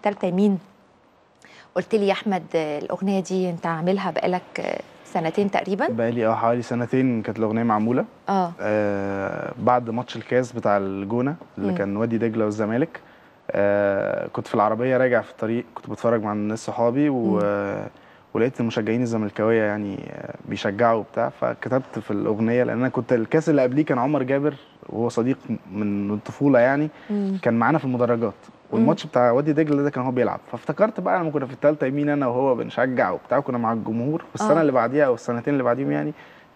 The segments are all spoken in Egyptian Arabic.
التالتة يمين قلت لي يا احمد آه، الاغنيه دي انت عاملها بقالك آه، سنتين تقريبا بقالي اه حوالي سنتين كانت الاغنيه معموله اه آه بعد ماتش الكاس بتاع الجونه اللي مم. كان وادي دجله والزمالك آه كنت في العربيه راجع في الطريق كنت بتفرج مع الناس صحابي و... ولقيت المشجعين الزملكاويه يعني آه، بيشجعوا وبتاع فكتبت في الاغنيه لان انا كنت الكاس اللي قبليه كان عمر جابر وهو صديق من الطفوله يعني مم. كان معانا في المدرجات والماتش بتاع وادي دجله ده كان هو بيلعب فافتكرت بقى لما كنا في الثالثه يمين انا وهو بنشجع وبتاع كنا مع الجمهور والسنه آه. اللي بعديها او السنتين اللي بعديهم يعني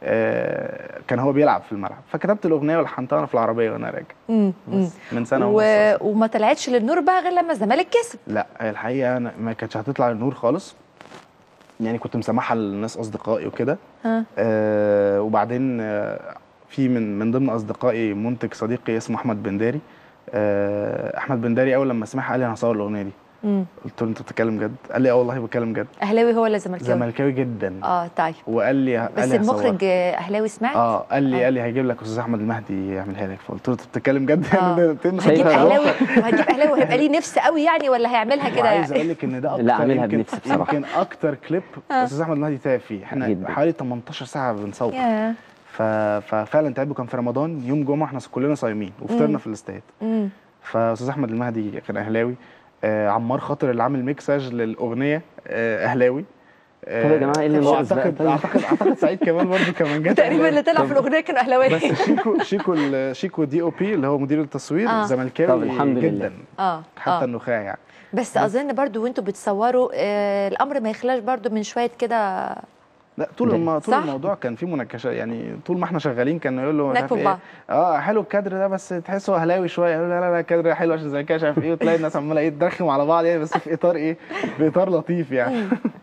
آه كان هو بيلعب في الملعب فكتبت الاغنيه ولحنتها وانا في العربيه وانا راجع مم. مم. بس من سنه و... ونص وما طلعتش للنور بقى غير لما الزمالك كسب لا الحقيقه انا ما كانتش هتطلع للنور خالص يعني كنت مسامحها للناس اصدقائي وكده ها آه وبعدين آه في من من ضمن اصدقائي منتج صديقي اسمه احمد بنداري آه احمد بنداري اول لما سمعها قال لي انا هصور الاغنيه دي مم. قلت له انت بتتكلم جد قال لي اه والله بتكلم جد اهلاوي هو ولا زملكاوي زملكاوي جدا اه طيب وقال لي قال بس لي المخرج هصورها. آه، اهلاوي سمعت اه قال لي آه. قال لي هيجيب لك استاذ احمد المهدي يعملها لك فقلت له انت بتتكلم جد آه. يعني ده هجيب شايفة اهلاوي وهجيب اهلاوي وهيبقى ليه نفس قوي يعني ولا هيعملها كده وعايز اقول لك ان ده اكتر لا، أعملها يمكن, بنفسي بصراحة. يمكن اكتر كليب آه. استاذ احمد المهدي تعب فيه احنا جداً. حوالي 18 ساعه بنصور يا ف... ففعلا تعبوا كان في رمضان يوم جمعه احنا كلنا صايمين وفطرنا في الاستاد مم. فاستاذ احمد المهدي كان اهلاوي آه عمار خاطر اللي عامل ميكساج للاغنيه آه اهلاوي آه طب يا جماعة، إيه اللي ناقص بقى اعتقد طيب؟ اعتقد اعتقد سعيد كمان برضه كمان جت تقريبا أهلاوي. اللي طلع في الاغنيه كانوا اهلاويه بس شيكو شيكو ال- شيكو دي او بي اللي هو مدير التصوير آه. زملكاوي طب الحمد لله. جدا اه حتى اه النخاع يعني بس اظن برضو وانتوا بتصوروا آه الامر ما يخلاش برضو من شويه كده لا طول ده- الم... طول صح؟ الموضوع كان فيه مناقشات يعني طول ما احنا شغالين كان يقول له مش عارف ناكل إيه، بعض. اه حلو الكادر ده بس تحسه اهلاوي شويه يقول لا لا لا الكادر حلو عشان زي كده مش عارف ايه وتلاقي الناس عماله ايه ترخم على بعض يعني بس في اطار ايه في اطار لطيف يعني